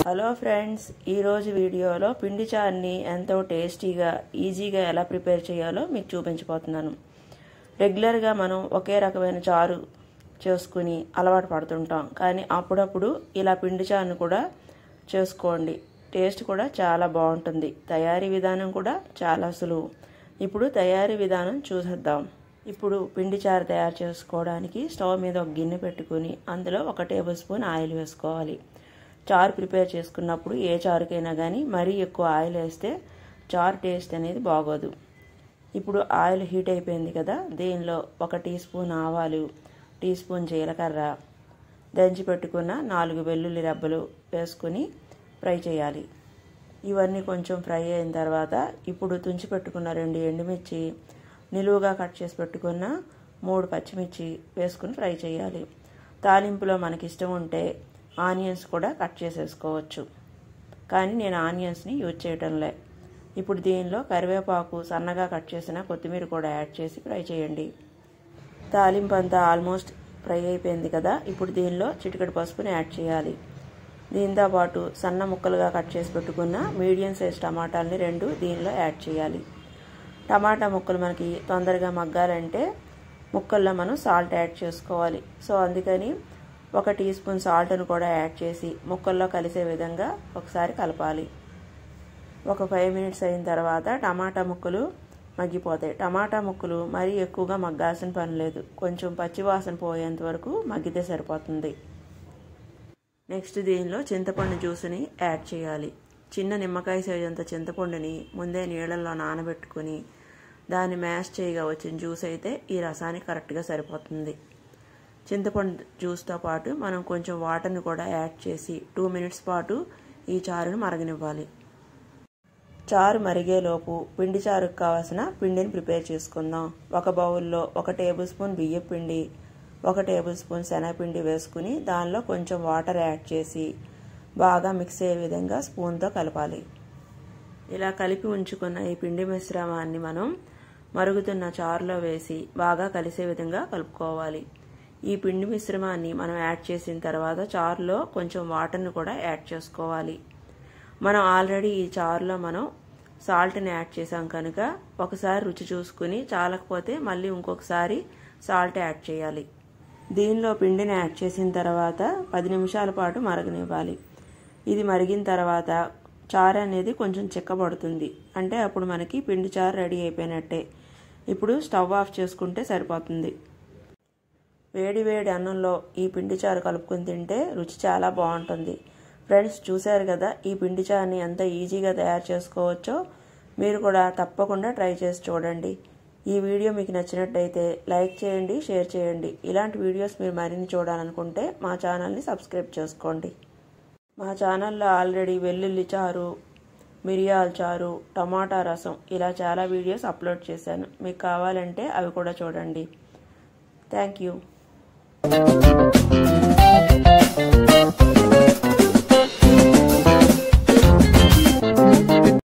hello friends ఈరోజు వీడియోలో పిండి చారుని ఎంతో టేస్టీగా ఈజీగా ఎలా ప్రిపేర్ చేయాలో మీకు చూపించబోతున్నాను రెగ్యులర్గా మనం ఒకే రకమైన చారు చేసుకుని అలవాటు పడుతుంటాం కానీ అప్పుడప్పుడు ఇలా పిండి చారుని కూడా చేసుకోండి టేస్ట్ కూడా చాలా బాగుంటుంది తయారీ విధానం కూడా చాలా సులువు ఇప్పుడు తయారీ విధానం చూసేద్దాం ఇప్పుడు పిండి చారు తయారు చేసుకోవడానికి స్టవ్ మీద ఒక గిన్నె పెట్టుకుని అందులో ఒక టేబుల్ స్పూన్ ఆయిల్ వేసుకోవాలి చారు ప్రిపేర్ చేసుకున్నప్పుడు ఏ చారుకైనా కానీ మరీ ఎక్కువ ఆయిల్ వేస్తే చారు టేస్ట్ అనేది బాగోదు ఇప్పుడు ఆయిల్ హీట్ అయిపోయింది కదా దీనిలో ఒక టీ స్పూన్ ఆవాలు టీ స్పూన్ జీలకర్ర దంచి పెట్టుకున్న నాలుగు వెల్లుల్లి రెబ్బలు వేసుకుని ఫ్రై చేయాలి ఇవన్నీ కొంచెం ఫ్రై అయిన తర్వాత ఇప్పుడు తుంచి పెట్టుకున్న రెండు ఎండుమిర్చి నిలువుగా కట్ చేసి పెట్టుకున్న మూడు పచ్చిమిర్చి వేసుకుని ఫ్రై చేయాలి తాలింపులో మనకి ఇష్టం ఉంటే ఆనియన్స్ కూడా కట్ చేసేసుకోవచ్చు కానీ నేను ఆనియన్స్ని యూజ్ చేయటంలే ఇప్పుడు దీనిలో కరివేపాకు సన్నగా కట్ చేసిన కొత్తిమీర కూడా యాడ్ చేసి ఫ్రై చేయండి తాలింపు అంతా ఆల్మోస్ట్ ఫ్రై అయిపోయింది కదా ఇప్పుడు దీనిలో చిటికెడు పసుపుని యాడ్ చేయాలి దీంతో పాటు సన్న ముక్కలుగా కట్ చేసి పెట్టుకున్న మీడియం సైజ్ టమాటాలని రెండు దీనిలో యాడ్ చేయాలి టమాటా ముక్కలు మనకి తొందరగా మగ్గాలంటే ముక్కల్లో మనం సాల్ట్ యాడ్ చేసుకోవాలి సో అందుకని ఒక టీ స్పూన్ సాల్ట్ను కూడా యాడ్ చేసి ముక్కల్లో కలిసే విధంగా ఒకసారి కలపాలి ఒక ఫైవ్ మినిట్స్ అయిన తర్వాత టమాటా ముక్కలు మగ్గిపోతాయి టమాటా ముక్కలు మరీ ఎక్కువగా మగ్గాల్సిన పని లేదు కొంచెం పచ్చివాసన పోయేంత వరకు మగ్గితే సరిపోతుంది నెక్స్ట్ దీనిలో చింతపండు జ్యూస్ని యాడ్ చేయాలి చిన్న నిమ్మకాయ సైజు అంత చింతపండుని ముందే నీళ్ళల్లో నానబెట్టుకుని దాన్ని మ్యాష్ చేయగా వచ్చిన జ్యూస్ అయితే ఈ రసానికి కరెక్ట్గా సరిపోతుంది చింతపండు జ్యూస్తో పాటు మనం కొంచెం వాటర్ని కూడా యాడ్ చేసి టూ మినిట్స్ పాటు ఈ చారును మరగనివ్వాలి చారు మరిగేలోపు పిండి చారుకు కావాల్సిన పిండిని ప్రిపేర్ చేసుకుందాం ఒక బౌల్లో ఒక టేబుల్ స్పూన్ బియ్యం పిండి ఒక టేబుల్ స్పూన్ శనగపిండి వేసుకుని దానిలో కొంచెం వాటర్ యాడ్ చేసి బాగా మిక్స్ అయ్యే విధంగా స్పూన్తో కలపాలి ఇలా కలిపి ఉంచుకున్న ఈ పిండి మిశ్రమాన్ని మనం మరుగుతున్న చారులో వేసి బాగా కలిసే విధంగా కలుపుకోవాలి ఈ పిండి మిశ్రమాన్ని మనం యాడ్ చేసిన తర్వాత చారులో కొంచెం వాటర్ని కూడా యాడ్ చేసుకోవాలి మనం ఆల్రెడీ ఈ చారులో మనం సాల్ట్ని యాడ్ చేసాం కనుక ఒకసారి రుచి చూసుకుని చాలకపోతే మళ్ళీ ఇంకొకసారి సాల్ట్ యాడ్ చేయాలి దీనిలో పిండిని యాడ్ చేసిన తర్వాత పది నిమిషాల పాటు మరగనివ్వాలి ఇది మరిగిన తర్వాత చారు అనేది కొంచెం చిక్కబడుతుంది అంటే అప్పుడు మనకి పిండి చారు రెడీ అయిపోయినట్టే ఇప్పుడు స్టవ్ ఆఫ్ చేసుకుంటే సరిపోతుంది వేడి వేడి అన్నంలో ఈ పిండి చారు కలుపుకొని తింటే రుచి చాలా బాగుంటుంది ఫ్రెండ్స్ చూశారు కదా ఈ పిండి చారుని ఎంత ఈజీగా తయారు చేసుకోవచ్చో మీరు కూడా తప్పకుండా ట్రై చేసి చూడండి ఈ వీడియో మీకు నచ్చినట్టయితే లైక్ చేయండి షేర్ చేయండి ఇలాంటి వీడియోస్ మీరు మరిన్ని చూడాలనుకుంటే మా ఛానల్ని సబ్స్క్రైబ్ చేసుకోండి మా ఛానల్లో ఆల్రెడీ వెల్లుల్లి చారు మిరియాల చారు టమాటా రసం ఇలా చాలా వీడియోస్ అప్లోడ్ చేశాను మీకు కావాలంటే అవి కూడా చూడండి థ్యాంక్ యూ